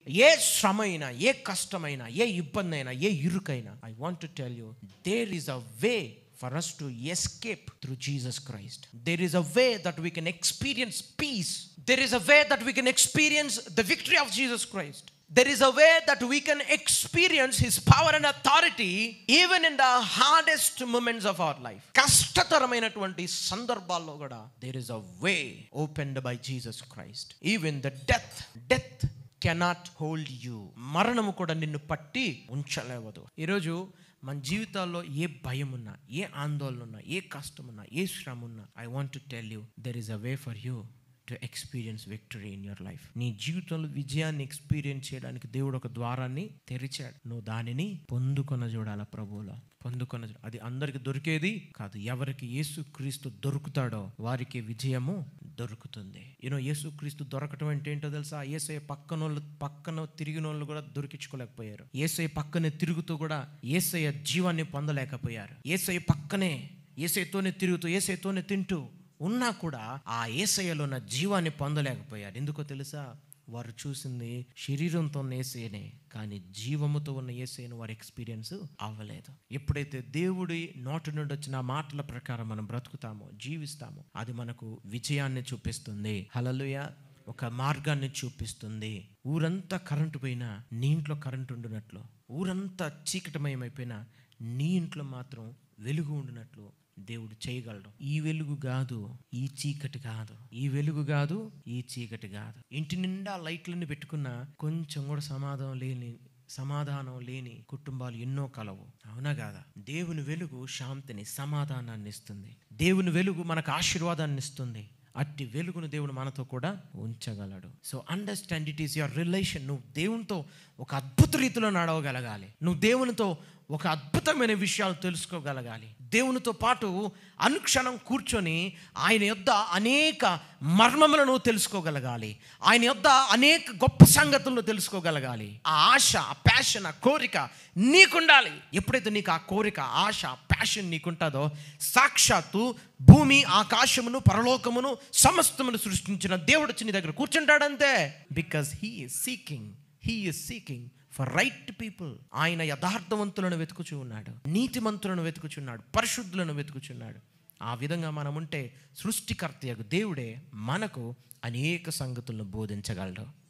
ఏ శ్రమ అయినా ఏ కష్టమైనా ఏ ఇబ్బంది అయినా ఏ ఇరుకైనా I want to tell you there is a way for us to escape through Jesus Christ. There is a way that we can experience peace. There is a way that we can experience the victory of Jesus Christ. There is a way that we can experience His power and authority even in the hardest moments of our life. కష్టతరమైనటువంటి సందర్భాల్లో కూడా there is a way opened by Jesus Christ. Even the death, death cannot hold you మరణము కూడా నిన్ను పట్టి ఉంచలేవదు ఈరోజు మన జీవితాల్లో ఏ భయం ఉన్నా ఏ ఆందోళన ఉన్నా ఏ కష్టం ఉన్నా ఏ శ్రమ ఉన్నా I want to tell you there is a way for you to experience victory in your life నీ జీవితంలో విజయాన్ని ఎక్స్పీరియన్స్ చేయడానికి దేవుడు ఒక ద్వారాన్ని తెరిచాడు నువ్వు దానిని పొందుకొన చూడాల ప్రభువులో పొందుకొన చూ- అది అందరికి దొరికేది కాదు ఎవరికి యేసుక్రీస్తు దొరుకుతాడో వారికి విజయము దొరుకుతుంది యూనో యేసుక్రీస్తు దొరకటం అంటే ఏంటో తెలుసా ఏసఐ పక్కన వాళ్ళు పక్కన తిరిగిన వాళ్ళు కూడా దొరికించుకోలేకపోయారు ఏసఐ పక్కనే తిరుగుతూ కూడా ఏసఐ జీవాన్ని పొందలేకపోయారు ఏసఐ పక్కనే ఏసైతోనే తిరుగుతూ ఏసైతోనే తింటూ ఉన్నా కూడా ఆ ఏసయ్యలో ఉన్న జీవాన్ని పొందలేకపోయారు ఎందుకో తెలుసా వారు చూసింది శరీరంతో ఉన్న ఏసైనే కానీ జీవముతో ఉన్న ఏసైను వారి ఎక్స్పీరియన్స్ అవ్వలేదు ఎప్పుడైతే దేవుడి నోటి నుండి వచ్చిన ఆ మాటల ప్రకారం మనం బ్రతుకుతామో జీవిస్తామో అది మనకు విజయాన్ని చూపిస్తుంది హలలుయ ఒక మార్గాన్ని చూపిస్తుంది ఊరంతా కరెంటు పోయినా నీ ఇంట్లో కరెంటు ఉండినట్లు ఊరంతా చీకటమయమైపోయినా నీ ఇంట్లో మాత్రం వెలుగు ఉండినట్లు దేవుడు చేయగలడు ఈ వెలుగు కాదు ఈ చీకటి కాదు ఈ వెలుగు కాదు ఈ చీకటి కాదు ఇంటి నిండా లైట్లను పెట్టుకున్నా కొంచెం కూడా సమాధానం లేని సమాధానం లేని కుటుంబాలు ఎన్నో కలవు అవునా కాదా దేవుని వెలుగు శాంతిని సమాధానాన్ని ఇస్తుంది దేవుని వెలుగు మనకు ఆశీర్వాదాన్ని ఇస్తుంది అట్టి వెలుగును దేవుడు మనతో కూడా ఉంచగలడు so understand it is your relation నువ్వు దేవునితో ఒక అద్భుత రీతిలో నడవగలగాలి నువ్వు దేవునితో ఒక అద్భుతమైన విషయాలు తెలుసుకోగలగాలి దేవునితో పాటు అనుక్షణం కూర్చొని ఆయన యొద్ద అనేక మర్మములను తెలుసుకోగలగాలి ఆయన యొద్ద అనేక గొప్ప సంగతులను తెలుసుకోగలగాలి ఆ ఆశ ఆ ప్యాషన్ ఆ కోరిక నీకుండాలి ఎప్పుడైతే నీకు ఆ కోరిక ఆశ ప్యాషన్ నీకుంటుందో సాక్షాత్తు భూమి ఆకాశమును పరలోకమును సమస్తమును సృష్టించిన దేవుడు వచ్చి నీ దగ్గర కూర్చుంటాడంతే because he is seeking he is seeking for right people ఆయన యథార్థవంతులను వెతుకుచూ ఉన్నాడు నీతిమంతులను వెతుకుచున్నాడు పరిశుద్ధులను వెతుకుచున్నాడు ఆ విధంగా మనం ఉంటే సృష్టికర్త యొక్క దేవుడే మనకు అనేక సంగతులను బోధించగలడు